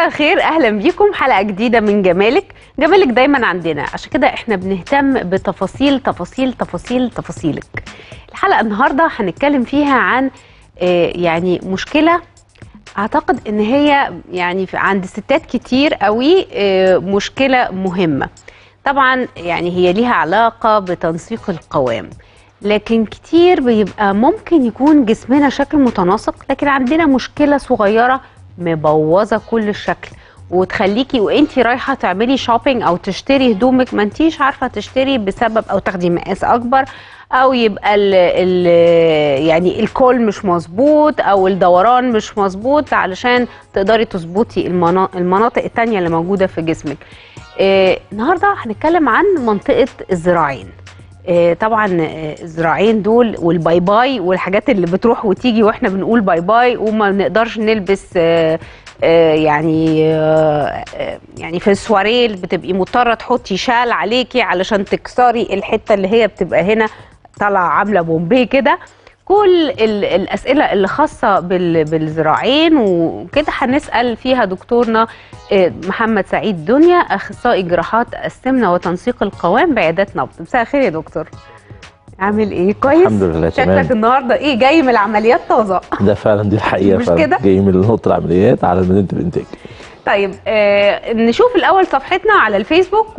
مساء الخير اهلا بيكم حلقه جديده من جمالك جمالك دايما عندنا عشان كده احنا بنهتم بتفاصيل تفاصيل تفاصيل تفاصيلك الحلقه النهارده هنتكلم فيها عن آه، يعني مشكله اعتقد ان هي يعني في- عند ستات كتير قوي آه، مشكله مهمه طبعا يعني هي ليها علاقه بتنسيق القوام لكن كتير بيبقى ممكن يكون جسمنا شكل متناسق لكن عندنا مشكله صغيره مبوظه كل الشكل وتخليكي وانتي رايحه تعملي شوبينج او تشتري هدومك ما انتيش عارفه تشتري بسبب او تاخدي مقاس اكبر او يبقى ال ال يعني الكول مش مظبوط او الدوران مش مظبوط علشان تقدري تظبطي المنا- المناطق التانية اللي موجوده في جسمك آه، النهارده هنتكلم عن منطقه الذراعين آه، طبعا آه، الذراعين دول والباي باي والحاجات اللي بتروح وتيجي واحنا بنقول باي باي وما بنقدرش نلبس آه، آه، يعني آه، آه، يعني في السواريه بتبقي مضطره تحطي شال عليكي علشان تكسري الحته اللي هي بتبقى هنا طالعه عامله بومبي كده كل ال- الاسئله اللي خاصه بال- بالذراعين وكده هنسال فيها دكتورنا آه، محمد سعيد دنيا اخصائي جراحات السمنه وتنسيق القوام بعيادات نبض مساء الخير يا دكتور عامل ايه كويس الحمد لله تمام شكلك النهارده ايه جاي من العمليات طازه ده فعلا دي الحقيقه مش فعلا كده؟ جاي من نقطه العمليات على مدينه الانتاج طيب آه نشوف الاول صفحتنا على الفيسبوك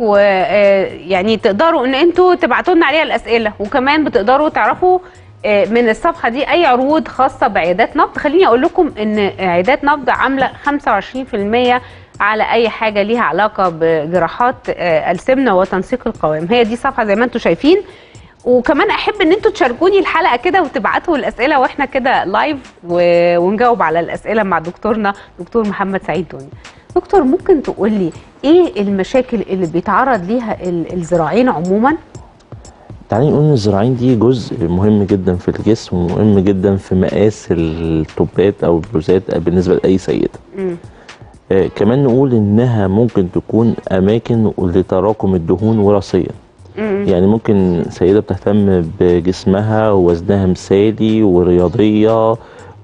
ويعني تقدروا ان انتوا تبعتوا لنا عليها الاسئله وكمان بتقدروا تعرفوا آه، من الصفحه دي اي عروض خاصه بعيادات نبض خليني اقول لكم ان عيادات نبض عامله 25% على اي حاجه ليها علاقه بجراحات آه، السمنه وتنسيق القوام هي دي صفحه زي ما انتم شايفين وكمان احب ان انتوا تشاركوني الحلقه كده وتبعتوا الاسئله واحنا كده لايف و- ونجاوب على الاسئله مع دكتورنا دكتور محمد سعيد دنيا دكتور ممكن تقول لي ايه المشاكل اللي بيتعرض ليها ال- الذراعين عموما تعالي نقول ان الذراعين دي جزء مهم جدا في الجسم ومهم جدا في مقاس التوبات او البلوزات بالنسبه لاي سيده مم. آه كمان نقول انها ممكن تكون اماكن لتراكم الدهون وراثيا مم. يعني ممكن سيده بتهتم بجسمها ووزنها مثالي ورياضيه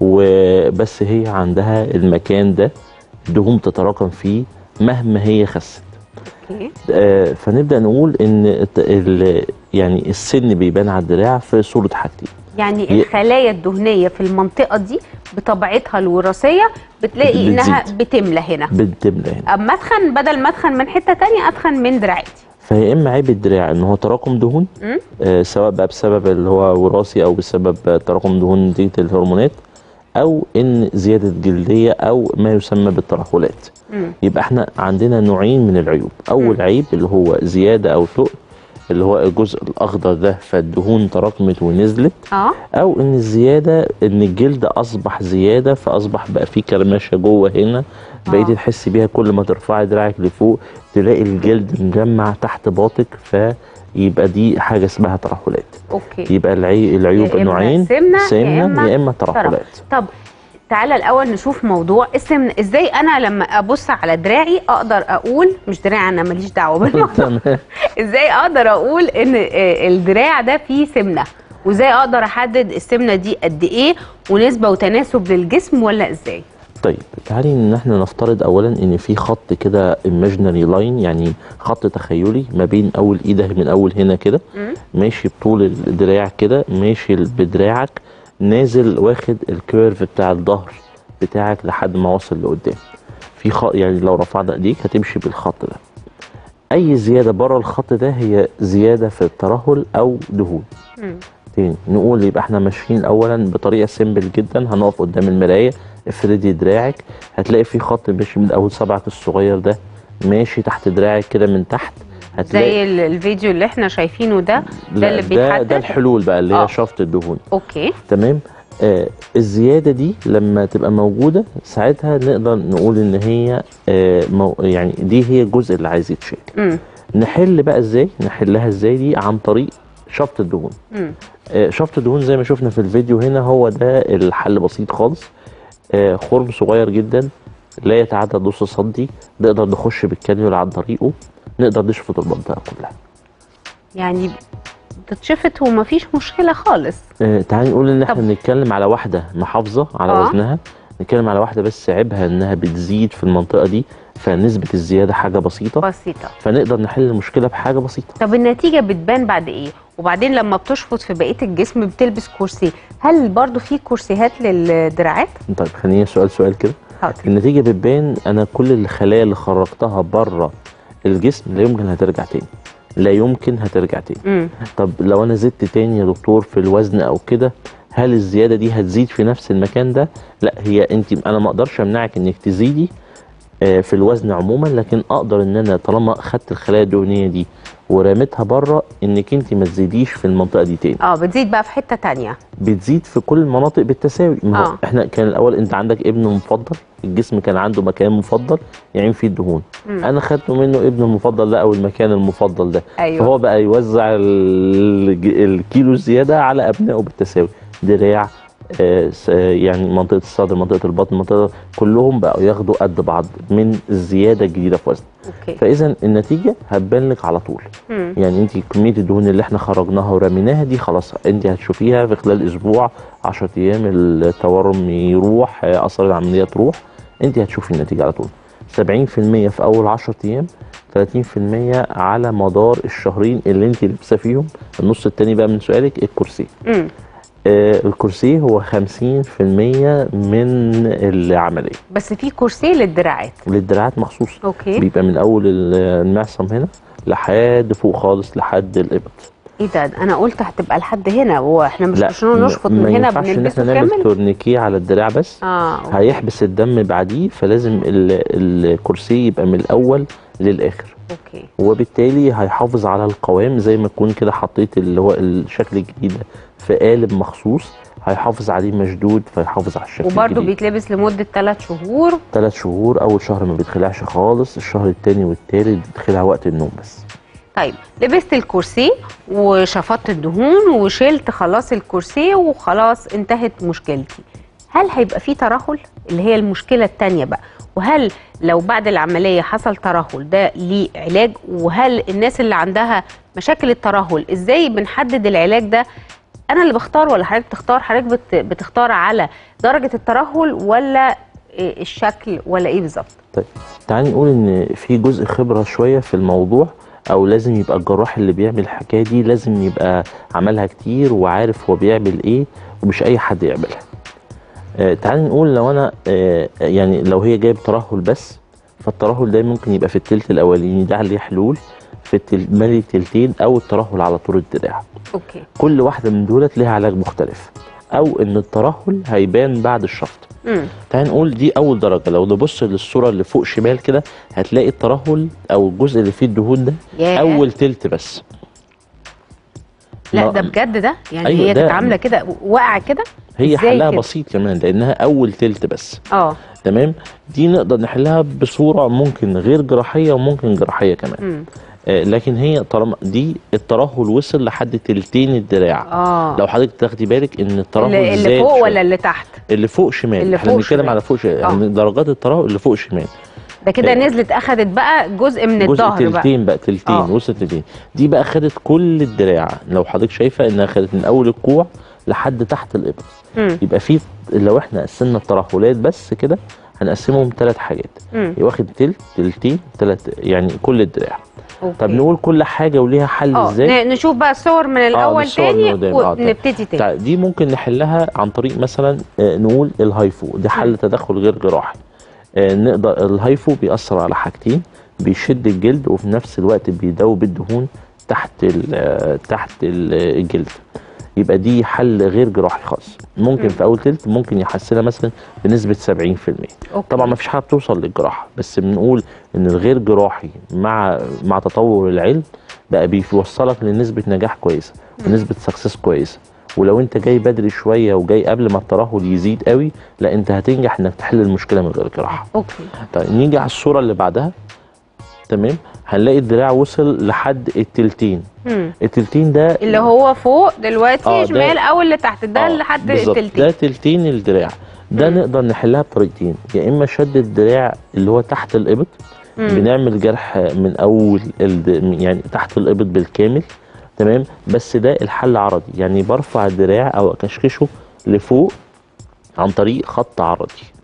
وبس هي عندها المكان ده الدهون تتراكم فيه مهما هي خست اوكي آه، فنبدا نقول ان الت- ال- يعني السن بيبان على الدراع في صوره حاجتين يعني ي- الخلايا الدهنيه في المنطقه دي بطبيعتها الوراثيه بتلاقي انها بتزيد. بتملى هنا بتملى هنا اما اتخن بدل ما اتخن من حته تانية اتخن من دراعتي فهي اما عيب الدراع ان هو تراكم دهون مم. آه سواء بقى بسبب اللي هو وراثي او بسبب آه، تراكم دهون نتيجه الهرمونات او ان زياده جلديه او ما يسمى بالترهلات مم. يبقى احنا عندنا نوعين من العيوب اول مم. عيب اللي هو زياده او تقل اللي هو الجزء الاخضر ده فالدهون تراكمت ونزلت اه او ان الزياده ان الجلد اصبح زياده فاصبح بقى فيه كرمشه جوه هنا بقيتي آه. تحسي بيها كل ما ترفعي دراعك لفوق تلاقي الجلد مجمع تحت باطك فيبقى دي حاجه اسمها ترهلات اوكي يبقى العي... العيوب يا إما النوعين سمنة، يا سمنه إما يا اما ترهلات طب تعالى الاول نشوف موضوع السمنه ازاي انا لما ابص على دراعي اقدر اقول مش دراعي انا ماليش دعوه بالموضوع تمام ازاي اقدر اقول ان آه، الدراع ده فيه سمنه وازاي اقدر احدد السمنه دي قد ايه ونسبه وتناسب للجسم ولا ازاي طيب تعالي ان احنا نفترض اولا ان في خط كده imaginary لاين يعني خط تخيلي ما بين اول ايدك من اول هنا كده مم. ماشي بطول الدراع كده ماشي بدراعك نازل واخد الكيرف بتاع الظهر بتاعك لحد ما وصل لقدام في خط يعني لو رفعنا ايديك هتمشي بالخط ده اي زياده بره الخط ده هي زياده في الترهل او دهون مم. تاني نقول يبقى احنا ماشيين اولا بطريقه سيمبل جدا هنقف قدام المرايه افردي دراعك هتلاقي في خط ماشي من اول صبعك الصغير ده ماشي تحت دراعك كده من تحت هتلاقي زي ال- الفيديو اللي احنا شايفينه ده ده لا، اللي ده, بيتحدد ده الحلول بقى اللي آه. هي شفط الدهون اوكي تمام آه الزياده دي لما تبقى موجوده ساعتها نقدر نقول ان هي آه مو يعني دي هي الجزء اللي عايز يتشال امم نحل بقى ازاي نحلها ازاي دي عن طريق شفط الدهون امم آه، شفط الدهون زي ما شفنا في الفيديو هنا هو ده الحل بسيط خالص آه، خرم صغير جدا لا يتعدى نص سنتي نقدر نخش بالكانيولا عن طريقه نقدر نشفط المنطقه كلها يعني تتشفت ومفيش مشكله خالص آه، تعالي نقول ان احنا طب. بنتكلم على واحده محافظه على آه. وزنها نتكلم على واحده بس عيبها انها بتزيد في المنطقه دي فنسبه الزياده حاجه بسيطه بسيطه فنقدر نحل المشكله بحاجه بسيطه طب النتيجه بتبان بعد ايه وبعدين لما بتشفط في بقيه الجسم بتلبس كرسي هل برضو في كرسيهات للدراعات طيب خليني سؤال سؤال كده حاضر النتيجه بتبان انا كل الخلايا اللي خرجتها بره الجسم لا يمكن هترجع تاني لا يمكن هترجع تاني امم طب لو انا زدت تاني يا دكتور في الوزن او كده هل الزياده دي هتزيد في نفس المكان ده لا هي انت انا ما اقدرش امنعك انك تزيدي آه، في الوزن عموما لكن اقدر ان انا طالما خدت الخلايا الدهنيه دي ورميتها بره انك انت ما تزيديش في المنطقه دي تاني اه بتزيد بقى في حته تانية بتزيد في كل المناطق بالتساوي ما هو آه. احنا كان الاول انت عندك ابن مفضل الجسم كان عنده مكان مفضل يعين فيه الدهون مم. انا خدت منه ابن المفضل ده او المكان المفضل ده ايوه فهو بقى يوزع ال- الكيلو الزياده على ابنائه بالتساوي دراع آه، س- آه، يعني منطقه الصدر منطقه البطن منطقه كلهم بقوا ياخدوا قد بعض من الزياده الجديده في وزن اوكي فاذا النتيجه هتبان لك على طول مم. يعني انت كميه الدهون اللي احنا خرجناها ورميناها دي خلاص انت هتشوفيها في خلال اسبوع 10 ايام التورم يروح آه، اثر العمليه تروح انت هتشوفي النتيجه على طول 70% في اول 10 ايام 30% على مدار الشهرين اللي انت لابسه فيهم النص التاني بقى من سؤالك الكرسي مم. آه الكرسي هو 50% من العمليه بس في كرسي للدراعات للدراعات مخصوص اوكي بيبقى من اول المعصم هنا لحد فوق خالص لحد الابط ايه ده انا قلت هتبقى لحد هنا واحنا مش مش ما- نشفط من ما هنا ينفعش ان بنلبسه احنا نعمل كامل تورنيكيه على الدراع بس اه أوكي. هيحبس الدم بعديه فلازم ال- الكرسي يبقى من الاول للاخر اوكي وبالتالي هيحافظ على القوام زي ما تكون كده حطيت اللي هو الشكل الجديد ده في قالب مخصوص هيحافظ عليه مشدود فيحافظ على الشكل وبرده الجديد بيتلبس لمده 3 شهور ثلاث شهور اول شهر ما بيتخلعش خالص الشهر التاني والتالت بيتخلع وقت النوم بس طيب لبست الكرسي وشفطت الدهون وشلت خلاص الكرسي وخلاص انتهت مشكلتي هل هيبقى في ترهل اللي هي المشكله التانية بقى وهل لو بعد العمليه حصل ترهل ده ليه علاج وهل الناس اللي عندها مشاكل الترهل ازاي بنحدد العلاج ده انا اللي بختار ولا حضرتك بتختار حضرتك بت- بتختار على درجه الترهل ولا إيه الشكل ولا ايه بالظبط طيب تعالي نقول ان في جزء خبره شويه في الموضوع او لازم يبقى الجراح اللي بيعمل الحكايه دي لازم يبقى عملها كتير وعارف هو بيعمل ايه ومش اي حد يعملها آه تعالي نقول لو انا آه يعني لو هي جايب ترهل بس فالترهل ده ممكن يبقى في التلت الاولاني ده عليه حلول في التل... مالي تلتين او الترهل على طول الدراع اوكي كل واحده من دولت ليها علاج مختلف او ان الترهل هيبان بعد الشفط امم تعال نقول دي اول درجه لو نبص للصوره اللي فوق شمال كده هتلاقي الترهل او الجزء اللي فيه الدهون ده ياه. اول تلت بس لا ما- ده بجد ده يعني أيوة هي ده- كانت عامله كده واقعه كده هي إزاي حلها كده؟ بسيط كمان لانها اول تلت بس اه تمام دي نقدر نحلها بصوره ممكن غير جراحيه وممكن جراحيه كمان امم آه لكن هي طالما دي الترهل وصل لحد تلتين الدراع اه لو حضرتك تاخدي بالك ان الترهل اللي, اللي زاد فوق شوية. ولا اللي تحت اللي فوق شمال اللي احنا فوق بنتكلم شمال. على فوق شمال آه. يعني درجات الترهل اللي فوق شمال ده كده آه. نزلت اخدت بقى جزء من جزء الظهر بقى تلتين بقى تلتين آه. وصلت تلتين دي بقى خدت كل الدراع لو حضرتك شايفه انها خدت من اول الكوع لحد تحت الابط مم. يبقى في لو احنا قسمنا الترهلات بس كده هنقسمهم ثلاث حاجات مم. يبقى واخد تلت تلتين ثلاث يعني كل الدراع أوكي. طب نقول كل حاجه وليها حل اه ازاي ن- نشوف بقى الصور من الاول الصور تاني من قدام. آه، طيب. ونبتدي تاني تع- دي ممكن نحلها عن طريق مثلا آه، نقول الهايفو دي حل تدخل غير جراحي آه، نقدر الهايفو بيأثر على حاجتين بيشد الجلد وفي نفس الوقت بيدوب الدهون تحت ال- آه، تحت ال- الجلد يبقى دي حل غير جراحي خالص ممكن مم. في اول تلت ممكن يحسنها مثلا بنسبه 70% أوكي. طبعا ما فيش حاجه بتوصل للجراحه بس بنقول ان الغير جراحي مع مع تطور العلم بقى بيوصلك لنسبه نجاح كويسه ونسبه سكسس كويسه ولو انت جاي بدري شويه وجاي قبل ما الترهل يزيد قوي لا انت هتنجح انك تحل المشكله من غير جراحه اوكي طيب نيجي على الصوره اللي بعدها تمام هنلاقي الدراع وصل لحد التلتين مم. التلتين ده اللي هو فوق دلوقتي آه، ده- شمال او اللي تحت ده آه، لحد بالظبط. التلتين ده تلتين الدراع ده مم. نقدر نحلها بطريقتين يا اما شد الدراع اللي هو تحت الابط مم. بنعمل جرح من اول الد... يعني تحت الابط بالكامل تمام بس ده الحل عرضي يعني برفع الدراع او اكشكشه لفوق عن طريق خط عرضي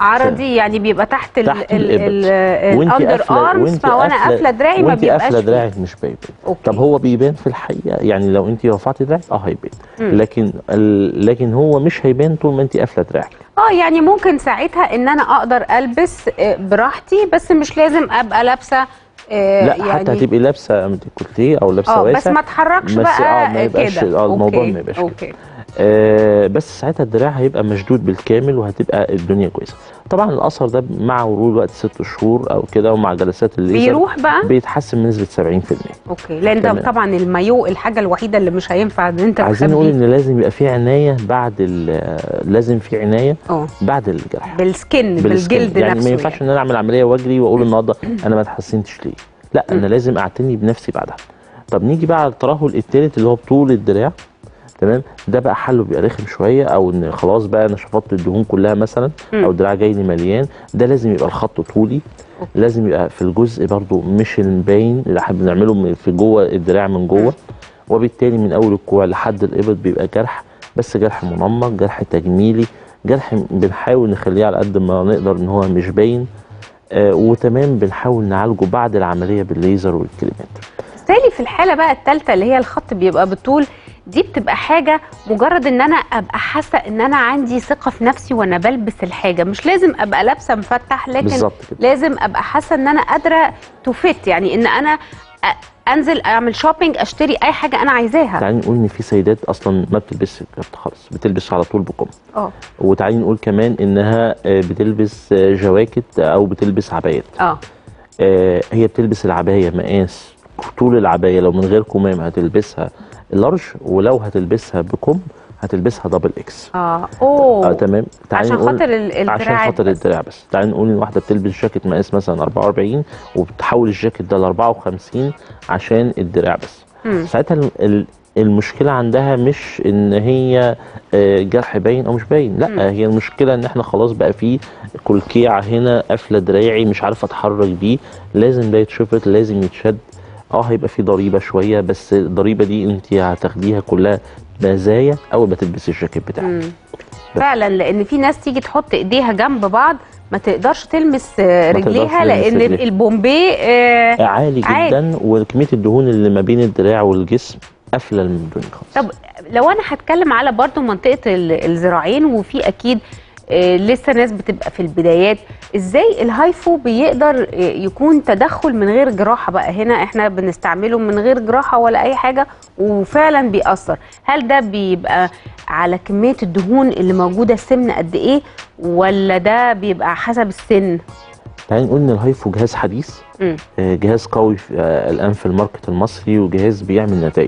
عرضي يعني بيبقى تحت ال تحت ال الإبط. ال وانت الاندر قافلة- ارمز وانت فوانا قافلة- قافله دراعي ما وانت بيبقاش قافله فيه. دراعك مش باين أوكي. طب هو بيبان في الحقيقه يعني لو انت رفعتي دراعك اه هيبان مم. لكن ال... لكن هو مش هيبان طول ما انت قافله دراعك اه يعني ممكن ساعتها ان انا اقدر البس آه، براحتي بس مش لازم ابقى لابسه آه، لا يعني حتى هتبقي لابسه ديكولتيه او لابسه اه بس واسع ما اتحركش بس بقى اه ما يبقاش كده اه الموضوع أوكي، ما يبقاش كده اوكي آه بس ساعتها الدراع هيبقى مشدود بالكامل وهتبقى الدنيا كويسه طبعا الاثر ده مع مرور الوقت ست شهور او كده ومع جلسات الليزر بيروح بقى بيتحسن بنسبه 70% اوكي لان ده تمام. طبعا المايو الحاجه الوحيده اللي مش هينفع ان انت عايزين نقول تخبيه ان لازم يبقى في عنايه بعد ال- لازم في عنايه اه بعد الجرح بالسكن بالسكن. بالجلد يعني نفسه ما ينفعش ان انا اعمل عمليه واجري واقول النهارده انا ما اتحسنتش ليه لا انا لازم اعتني بنفسي بعدها طب نيجي بقى على الترهل الثالث اللي هو بطول الدراع تمام ده بقى حله بيبقى رخم شويه او ان خلاص بقى انا شفطت الدهون كلها مثلا مم. او الدراع جاي لي مليان ده لازم يبقى الخط طولي أوكي. لازم يبقى في الجزء برضو مش الباين اللي احنا بنعمله من- في جوه الدراع من جوه وبالتالي من اول الكوع لحد الابط بيبقى جرح بس جرح منمق جرح تجميلي جرح بنحاول نخليه على قد ما نقدر ان هو مش باين آه وتمام بنحاول نعالجه بعد العمليه بالليزر والكليمات بالتالي في الحاله بقى الثالثه اللي هي الخط بيبقى بالطول دي بتبقى حاجه مجرد ان انا ابقى حاسه ان انا عندي ثقه في نفسي وانا بلبس الحاجه مش لازم ابقى لابسه مفتح لكن بالظبط كده لازم ابقى حاسه ان انا قادره تفت يعني ان انا أ- انزل اعمل شوبينج اشتري اي حاجه انا عايزاها تعالي نقول ان في سيدات اصلا ما بتلبسش الكارت خالص بتلبس على طول بكم اه وتعالي نقول كمان انها آه، بتلبس آه، جواكت او بتلبس عبايات اه آه، هي بتلبس العبايه مقاس طول العبايه لو من غير كمام هتلبسها لارج ولو هتلبسها بكم هتلبسها دبل اكس اه اوه اه تمام تعالي عشان نقول خاطر ال- الدراع عشان خاطر بس. الدراع بس تعالي نقول ان واحده بتلبس جاكيت مقاس مثلا 44 وبتحول الجاكيت ده ل 54 عشان الدراع بس مم. ساعتها ال- ال- المشكله عندها مش ان هي آه، جرح باين او مش باين لا مم. هي المشكله ان احنا خلاص بقى في كلكيع هنا قافله دراعي مش عارف اتحرك بيه لازم ده يتشفط لازم يتشد اه هيبقى في ضريبه شويه بس الضريبه دي انت هتاخديها كلها مزايا اول ما تلبسي الجاكيت بتاعك مم. فعلا لان في ناس تيجي تحط ايديها جنب بعض ما تقدرش تلمس آه، ما تقدرش رجليها تلمس لان رجليها. البومبي آه، عالي عالي. جدا وكميه الدهون اللي ما بين الدراع والجسم قافله من الدنيا خالص طب لو انا هتكلم على برضو منطقه ال- الذراعين وفي اكيد آه، لسه ناس بتبقى في البدايات ازاي الهايفو بيقدر آه، يكون تدخل من غير جراحه بقى هنا احنا بنستعمله من غير جراحه ولا اي حاجه وفعلا بيأثر هل ده بيبقى على كميه الدهون اللي موجوده السمن قد ايه ولا ده بيبقى حسب السن تعالي نقول ان الهايفو جهاز حديث مم. آه، جهاز قوي في- آه، الان في الماركت المصري وجهاز بيعمل نتائج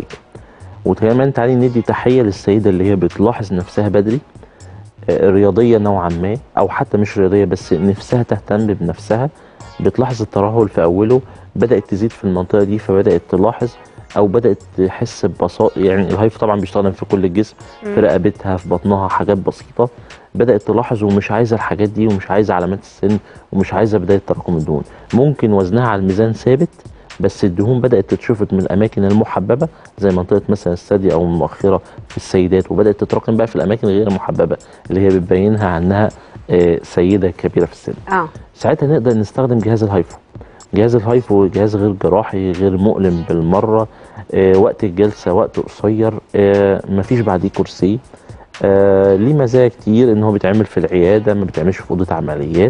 وكمان تعالي ندي تحيه للسيده اللي هي بتلاحظ نفسها بدري آه، رياضيه نوعا ما او حتى مش رياضيه بس نفسها تهتم بنفسها بتلاحظ الترهل في اوله بدات تزيد في المنطقه دي فبدات تلاحظ او بدات تحس ببساطه يعني الهايفو طبعا بيستخدم في كل الجسم في رقبتها في بطنها حاجات بسيطه بدات تلاحظ ومش عايزه الحاجات دي ومش عايزه علامات السن ومش عايزه بدايه تراكم الدهون ممكن وزنها على الميزان ثابت بس الدهون بدات تتشفط من الاماكن المحببه زي منطقه مثلا الثدي او المؤخره في السيدات وبدات تتراكم بقى في الاماكن غير المحببه اللي هي بتبينها عنها آه، سيده كبيره في السن اه ساعتها نقدر نستخدم جهاز الهايفو جهاز الهايفو جهاز غير جراحي غير مؤلم بالمره آه وقت الجلسه وقت قصير آه مفيش بعديه كرسي آه ليه مزايا كتير ان هو بيتعمل في العياده ما بيتعملش في اوضه عمليات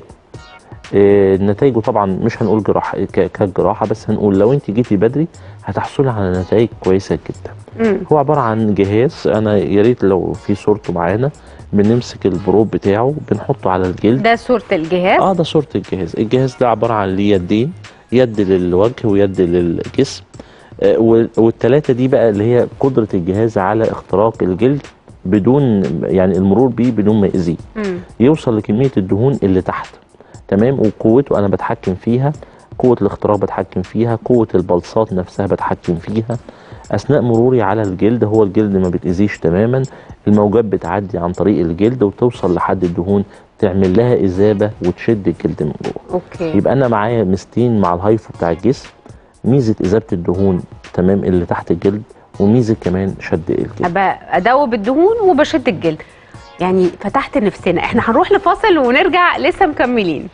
آه نتائجه طبعا مش هنقول جراحه ك- كجراحه بس هنقول لو انت جيتي بدري هتحصلي على نتائج كويسه جدا مم. هو عباره عن جهاز انا يا ريت لو في صورته معانا بنمسك البروب بتاعه بنحطه على الجلد ده صوره الجهاز اه ده صورة الجهاز الجهاز ده عبارة عن ليه يدين يد للوجه ويد للجسم آه وال- والتلاتة دي بقى اللي هي قدرة الجهاز على اختراق الجلد بدون يعني المرور بيه بدون ما يأذيه مم. يوصل لكمية الدهون اللي تحت تمام وقوته أنا بتحكم فيها قوة الاختراق بتحكم فيها قوة البلصات نفسها بتحكم فيها أثناء مروري على الجلد هو الجلد ما بتأذيش تماما الموجات بتعدي عن طريق الجلد وتوصل لحد الدهون تعمل لها إذابة وتشد الجلد من جوه اوكي يبقى أنا معايا ميزتين مع الهايفو بتاع الجسم ميزة إذابة الدهون تمام اللي تحت الجلد وميزة كمان شد الجلد ابقى ادوب الدهون وبشد الجلد يعني فتحت نفسنا احنا هنروح لفاصل ونرجع لسه مكملين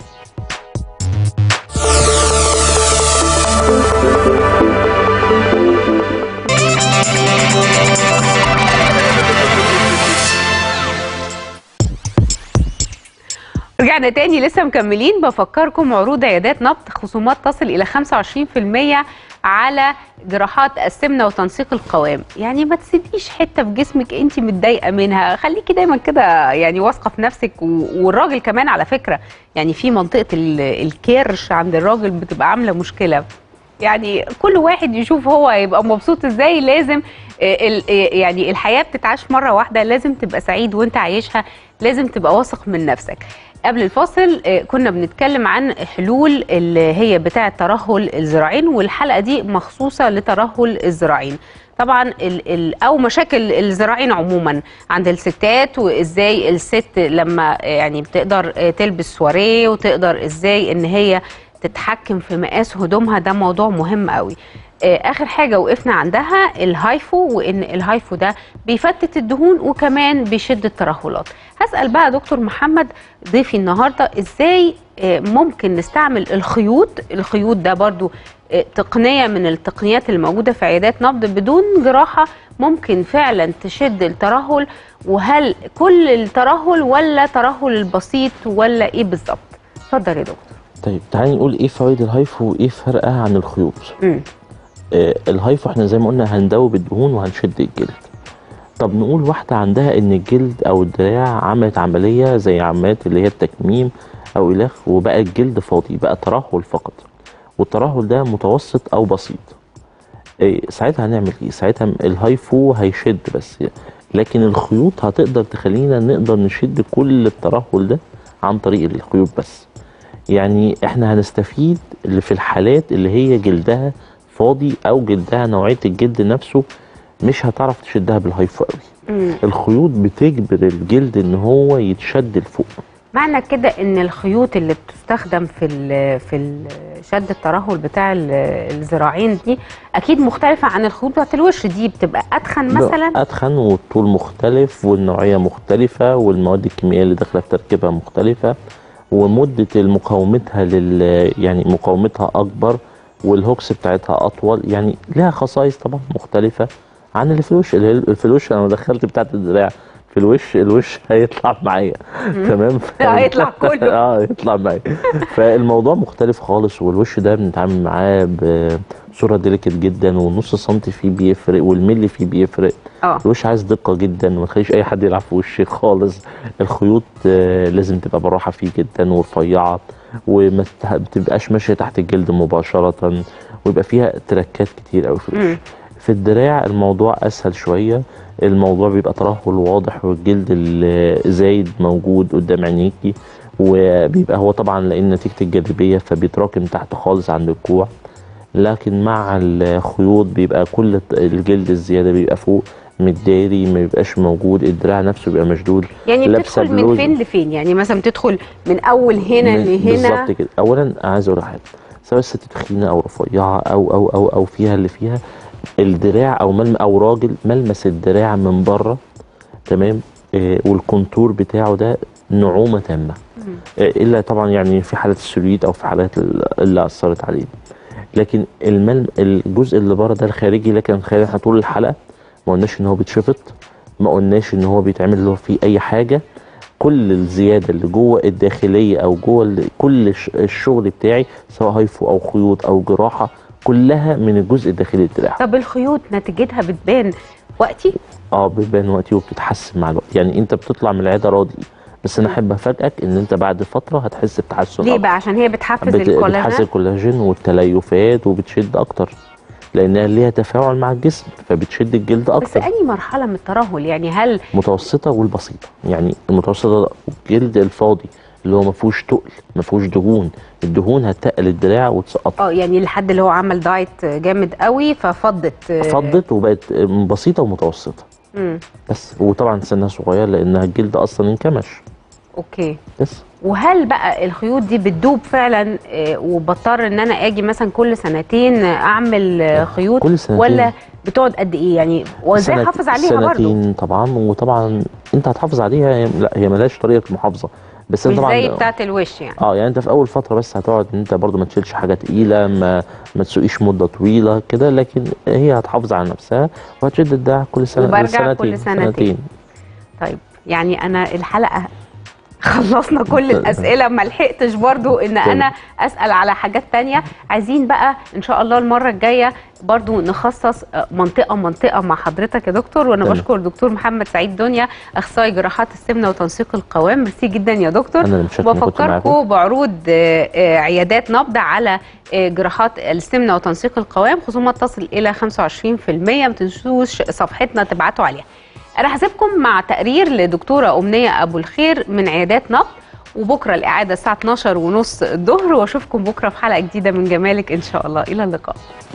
رجعنا تاني لسه مكملين بفكركم عروض عيادات نبض خصومات تصل الى 25% على جراحات السمنه وتنسيق القوام يعني ما تسيبيش حته في جسمك انت متضايقه منها خليكي دايما كده يعني واثقه في نفسك و- والراجل كمان على فكره يعني في منطقه ال- الكرش عند الراجل بتبقى عامله مشكله يعني كل واحد يشوف هو يبقى مبسوط ازاي لازم آه، ال- آه، يعني الحياه بتتعاش مره واحده لازم تبقى سعيد وانت عايشها لازم تبقى واثق من نفسك قبل الفاصل آه، كنا بنتكلم عن حلول اللي هي بتاعه ترهل الذراعين والحلقه دي مخصوصه لترهل الذراعين طبعا ال ال او مشاكل الذراعين عموما عند الستات وازاي الست لما آه، يعني بتقدر آه، تلبس سواريه وتقدر ازاي ان هي تتحكم في مقاس هدومها ده موضوع مهم قوي آه، اخر حاجه وقفنا عندها الهايفو وان الهايفو ده بيفتت الدهون وكمان بيشد الترهلات هسال بقى دكتور محمد ضيفي النهارده ازاي آه، ممكن نستعمل الخيوط الخيوط ده برضو آه، تقنيه من التقنيات الموجوده في عيادات نبض بدون جراحه ممكن فعلا تشد الترهل وهل كل الترهل ولا ترهل البسيط ولا ايه بالظبط اتفضل يا دكتور طيب تعالي نقول ايه فوائد الهايفو وايه فرقها عن الخيوط مم. آه الهايفو احنا زي ما قلنا هندوب الدهون وهنشد الجلد طب نقول واحدة عندها ان الجلد او الدراع عملت عملية زي عمليات اللي هي التكميم او الخ وبقى الجلد فاضي بقى ترهل فقط والترهل ده متوسط او بسيط إيه ساعتها هنعمل ايه ساعتها الهايفو هيشد بس لكن الخيوط هتقدر تخلينا نقدر نشد كل الترهل ده عن طريق الخيوط بس يعني احنا هنستفيد اللي في الحالات اللي هي جلدها فاضي او جلدها نوعيه الجلد نفسه مش هتعرف تشدها بالهايفو قوي مم. الخيوط بتجبر الجلد ان هو يتشد لفوق معنى كده ان الخيوط اللي بتستخدم في ال في ال شد الترهل بتاع ال- الذراعين دي اكيد مختلفه عن الخيوط بتاعت الوش دي بتبقى اتخن مثلا اتخن والطول مختلف والنوعيه مختلفه والمواد الكيميائيه اللي داخله في تركيبها مختلفه ومده مقاومتها لل يعني مقاومتها اكبر والهوكس بتاعتها اطول يعني لها خصائص طبعا مختلفه عن اللي في الوش اللي هي في الوش انا لو دخلت بتاعت الدراع في الوش الوش هيطلع معايا تمام هيطلع كله. اه يطلع معايا فالموضوع مختلف خالص والوش ده بنتعامل معاه بصوره ديليكت جدا والنص سنتي فيه بيفرق والملي فيه بيفرق اه الوش عايز دقه جدا وما تخليش اي حد يلعب في وشك خالص الخيوط آه، لازم تبقى بالراحه فيه جدا ورفيعه وما تت- بتبقاش ماشيه تحت الجلد مباشره ويبقى فيها تركات كتير قوي في مم. الوش في الدراع الموضوع اسهل شويه الموضوع بيبقى ترهل واضح والجلد الزايد موجود قدام عينيكي وبيبقى هو طبعا لان نتيجه الجاذبيه فبيتراكم تحت خالص عند الكوع لكن مع الخيوط بيبقى كل الجلد الزياده بيبقى فوق متداري ما بيبقاش موجود الدراع نفسه بيبقى مشدود يعني لابسة بتدخل من بلوز. فين لفين يعني مثلا بتدخل من اول هنا من- لهنا بالظبط كده اولا أنا عايز اقول حاجه سواء الست تخينه او رفيعه او او او او فيها اللي فيها الدراع او ملم او راجل ملمس الدراع من بره تمام آه والكونتور بتاعه ده نعومه تامه آه الا طبعا يعني في حالات السلويت او في حالات ال- اللي اثرت عليه لكن الملم الجزء اللي بره ده الخارجي لكن خلينا احنا طول الحلقه ما قلناش ان هو بيتشفط ما قلناش ان هو بيتعمل له فيه اي حاجه كل الزياده اللي جوه الداخليه او جوه ال- كل الش- الشغل بتاعي سواء هايفو او خيوط او جراحه كلها من الجزء الداخلي للدراع طب الخيوط نتيجتها بتبان وقتي اه بتبان وقتي وبتتحسن مع الوقت يعني انت بتطلع من العياده راضي بس انا احب افاجئك ان انت بعد فتره هتحس بتحسن ليه أكتر. بقى عشان هي بتحفز بت- بتحسن الكولاجين الكولاجين والتليفات وبتشد اكتر لانها ليها تفاعل مع الجسم فبتشد الجلد بس اكتر اني مرحله من الترهل يعني هل متوسطه والبسيطه يعني المتوسطه ده الجلد الفاضي اللي هو ما فيهوش تقل ما فيهوش دهون الدهون هتقل الدراع وتسقطه اه يعني الحد اللي هو عمل دايت جامد قوي ففضت فضت وبقت بسيطه ومتوسطه امم بس وطبعا سنها صغير لانها الجلد اصلا انكمش اوكي بس وهل بقى الخيوط دي بتدوب فعلا آه، وبضطر ان انا اجي مثلا كل سنتين اعمل آه، خيوط كل سنتين. ولا بتقعد قد ايه يعني وازاي سنت- احافظ عليها برضو سنتين طبعا وطبعا انت هتحافظ عليها هي لا هي ملهاش طريقه محافظه بس مش انت طبعا زي بتاعه الوش يعني اه يعني انت في اول فتره بس هتقعد ان انت برضو ما تشيلش حاجه تقيله ما ما تسوقيش مده طويله كده لكن هي هتحافظ على نفسها وهتشد الدراع كل سنه وبرجع كل سنتين. طيب يعني انا الحلقه خلصنا كل الاسئله ما لحقتش برضو ان انا اسال على حاجات تانية عايزين بقى ان شاء الله المره الجايه برضو نخصص منطقه منطقه مع حضرتك يا دكتور وانا تمام. بشكر دكتور محمد سعيد دنيا اخصائي جراحات السمنه وتنسيق القوام ميرسي جدا يا دكتور انا اللي متشكر إني كنت معاكم. بفكركم بعروض آه، آه، عيادات نبض على آه، جراحات السمنه وتنسيق القوام خصومات تصل الى 25% ما تنسوش صفحتنا تبعتوا عليها انا هسيبكم مع تقرير لدكتوره امنيه ابو الخير من عيادات نبض وبكره الاعاده الساعه 12 ونص الظهر واشوفكم بكره في حلقه جديده من جمالك ان شاء الله الى اللقاء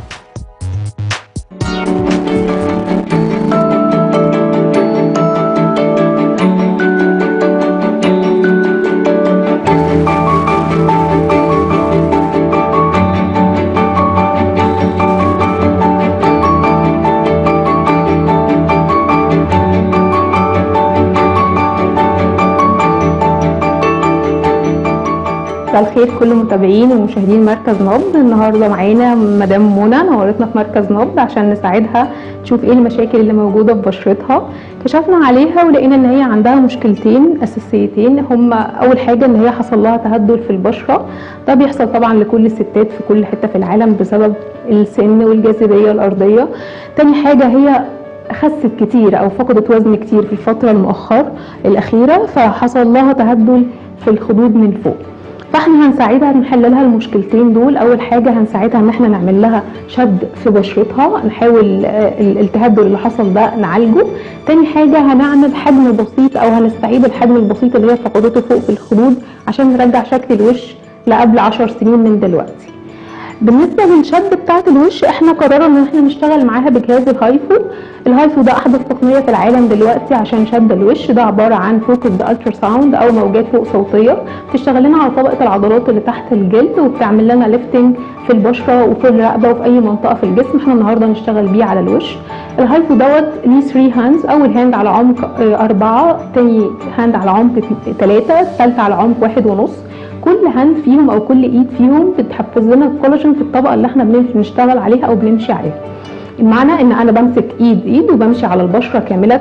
مساء الخير كل متابعين ومشاهدين مركز نبض النهارده معانا مدام منى نورتنا في مركز نبض عشان نساعدها تشوف ايه المشاكل اللي موجوده في بشرتها كشفنا عليها ولقينا ان هي عندها مشكلتين اساسيتين هما اول حاجه ان هي حصل لها تهدل في البشره ده بيحصل طبعا لكل الستات في كل حته في العالم بسبب السن والجاذبيه الارضيه تاني حاجه هي خست كتير او فقدت وزن كتير في الفتره المؤخر الاخيره فحصل لها تهدل في الخدود من فوق فاحنا هنساعدها نحل لها المشكلتين دول اول حاجه هنساعدها ان احنا نعمل لها شد في بشرتها نحاول آه، التهدل اللي حصل ده نعالجه تاني حاجه هنعمل حجم بسيط او هنستعيد الحجم البسيط اللي هي فقدته فوق في الخدود عشان نرجع شكل الوش لقبل 10 سنين من دلوقتي بالنسبه للشد بتاعه الوش احنا قررنا ان احنا نشتغل معاها بجهاز الهايفو الهايفو ده احدث تقنيه في العالم دلوقتي عشان شد الوش ده عباره عن فوكسد الترا ساوند او موجات فوق صوتيه بتشتغل لنا على طبقه العضلات اللي تحت الجلد وبتعمل لنا ليفتنج في البشره وفي الرقبه وفي اي منطقه في الجسم احنا النهارده نشتغل بيه على الوش الهايفو دوت ليه 3 هاندز اول هاند على عمق آه، أربعة تاني هاند على عمق ثلاثة الثالثة على عمق واحد ونص كل هاند فيهم او كل ايد فيهم بتحفز لنا الكولاجين في الطبقه اللي احنا بنشتغل عليها او بنمشي عليها المعنى ان انا بمسك ايد ايد وبمشي على البشره كامله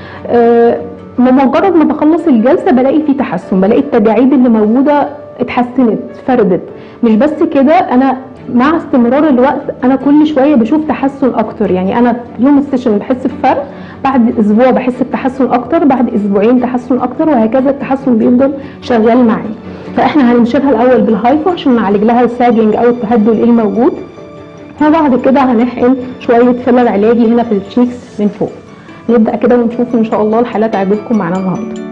آه، بمجرد ما بخلص الجلسه بلاقي في تحسن بلاقي التجاعيد اللي موجوده اتحسنت فردت مش بس كده انا مع استمرار الوقت انا كل شويه بشوف تحسن اكتر يعني انا يوم السيشن بحس بفرق بعد اسبوع بحس بتحسن اكتر بعد اسبوعين تحسن اكتر وهكذا التحسن بيفضل شغال معايا فاحنا هننشرها الاول بالهايفو عشان نعالج لها الساجنج او التهدل الموجود وبعد كده هنحقن شويه فيلر علاجي هنا في الشيكس من فوق نبدا كده ونشوف ان شاء الله الحالات تعجبكم معانا النهارده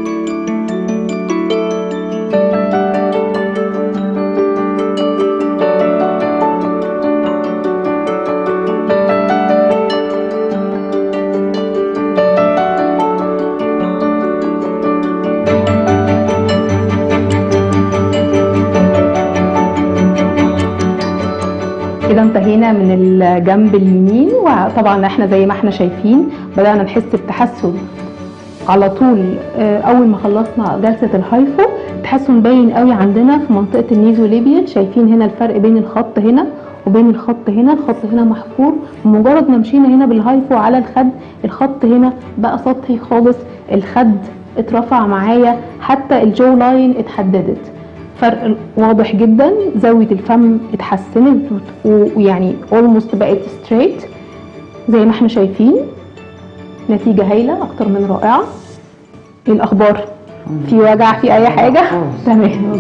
كده انتهينا من الجنب اليمين وطبعا احنا زي ما احنا شايفين بدأنا نحس بتحسن على طول آه، اول ما خلصنا جلسة الهايفو تحسن باين قوي عندنا في منطقة النيزوليبيال شايفين هنا الفرق بين الخط هنا وبين الخط هنا الخط هنا محفور بمجرد ما مشينا هنا بالهايفو على الخد الخط هنا بقى سطحي خالص الخد اترفع معايا حتى الجو لاين اتحددت فرق واضح جدا زاويه الفم اتحسنت و- ويعني اولموست بقت ستريت زي ما احنا شايفين نتيجه هايله اكتر من رائعه ايه الاخبار في وجع في اي حاجه تمام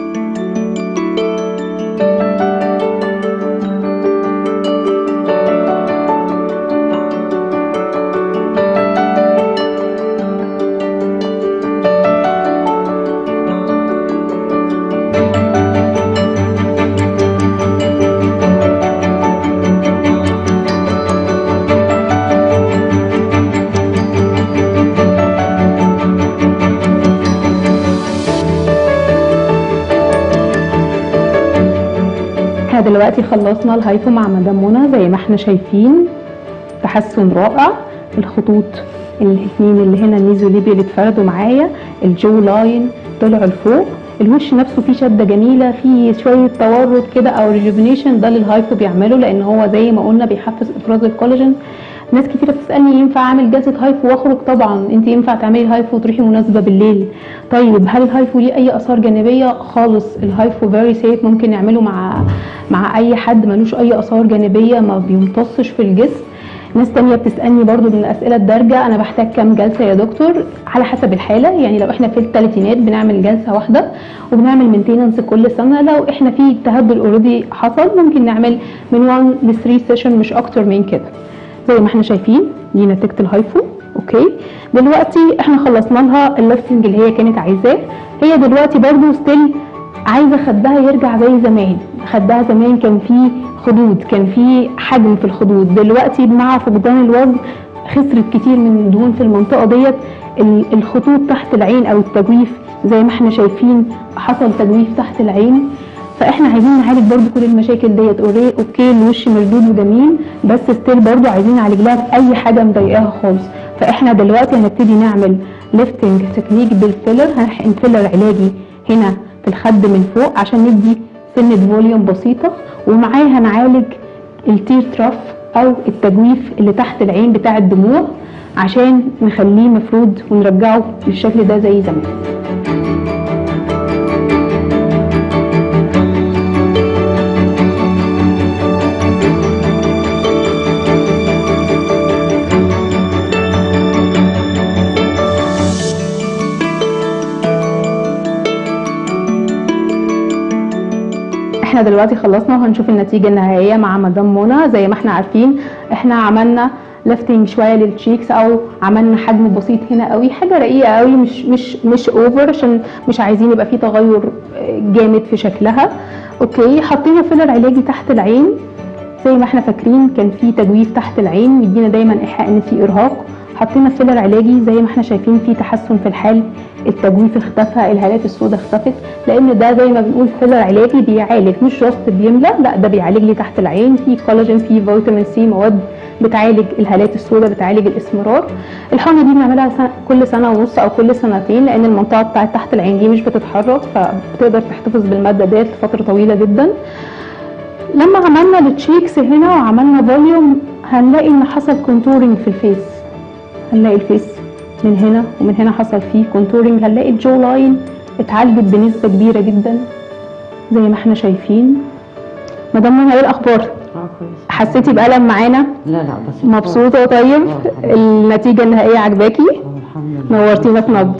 احنا دلوقتي خلصنا الهايفو مع مدام منى زي ما احنا شايفين تحسن رائع الخطوط الاثنين اللي هنا النيزو ليبيال اتفردوا معايا الجو لاين طلعوا لفوق الوش نفسه فيه شده جميله فيه شويه تورط كده او ريجوفينيشن ده اللي الهايفو بيعمله لان هو زي ما قلنا بيحفز افراز الكولاجين ناس كتيرة بتسألني ينفع أعمل جلسة هايفو وأخرج طبعا أنت ينفع تعملي هايفو وتروحي مناسبة بالليل طيب هل الهايفو ليه أي آثار جانبية خالص الهايفو فيري سيف ممكن نعمله مع مع أي حد ملوش أي آثار جانبية ما بيمتصش في الجسم ناس تانية بتسألني برضو من الأسئلة الدارجة أنا بحتاج كام جلسة يا دكتور على حسب الحالة يعني لو إحنا في الثلاثينات بنعمل جلسة واحدة وبنعمل مينتيننس كل سنة لو إحنا في تهدل اوريدي حصل ممكن نعمل من 1 ل 3 سيشن مش أكتر من كده زي ما احنا شايفين دي نتيجة الهايفو اوكي دلوقتي احنا خلصنا لها الليفتنج اللي هي كانت عايزاه هي دلوقتي برضو ستيل عايزه خدها يرجع زي زمان خدها زمان كان فيه خدود كان فيه حجم في الخدود دلوقتي مع فقدان الوزن خسرت كتير من الدهون في المنطقه ديت ال- الخطوط تحت العين او التجويف زي ما احنا شايفين حصل تجويف تحت العين فاحنا عايزين نعالج برضو كل المشاكل ديت أوري- اوكي الوش مشدود وجميل بس ستيل برضو عايزين نعالج لها باي حاجه مضايقاها خالص فاحنا دلوقتي هنبتدي نعمل ليفتنج تكنيك بالفيلر هنحقن فيلر علاجي هنا في الخد من فوق عشان ندي سنه فوليوم بسيطه ومعاها هنعالج التير تراف او التجويف اللي تحت العين بتاع الدموع عشان نخليه مفرود ونرجعه بالشكل ده زي زمان احنا دلوقتي خلصنا وهنشوف النتيجه النهائيه مع مدام منى زي ما احنا عارفين احنا عملنا ليفتنج شويه للتشيكس او عملنا حجم بسيط هنا قوي حاجه رقيقه قوي مش مش مش اوفر عشان مش عايزين يبقى في تغير جامد في شكلها اوكي حطينا فيلر علاجي تحت العين زي ما احنا فاكرين كان في تجويف تحت العين يدينا دايما ايحاء ان في ارهاق حطينا فيلر علاجي زي ما احنا شايفين في تحسن في الحال التجويف اختفى الهالات السوداء اختفت لان ده زي ما بنقول فيلر علاجي بيعالج مش جاست بيملى لا ده بيعالج لي تحت العين في كولاجين في فيتامين سي مواد بتعالج الهالات السوداء بتعالج الاسمرار الحقنه دي بنعملها سنة كل سنه ونص او كل سنتين لان المنطقه بتاعت تحت العين دي مش بتتحرك فبتقدر تحتفظ بالماده ديت لفتره طويله جدا لما عملنا التشيكس هنا وعملنا فوليوم هنلاقي ان حصل كونتورنج في الفيس هنلاقي الفيس من هنا ومن هنا حصل فيه كونتورنج هنلاقي الجو لاين اتعالجت بنسبه كبيره جدا زي ما احنا شايفين مدام منى ايه الاخبار اه كويس حسيتي بألم معانا لا لا بس مبسوطه طيب آه. النتيجه النهائيه عجباكي آه، الحمد لله نورتينا في نبض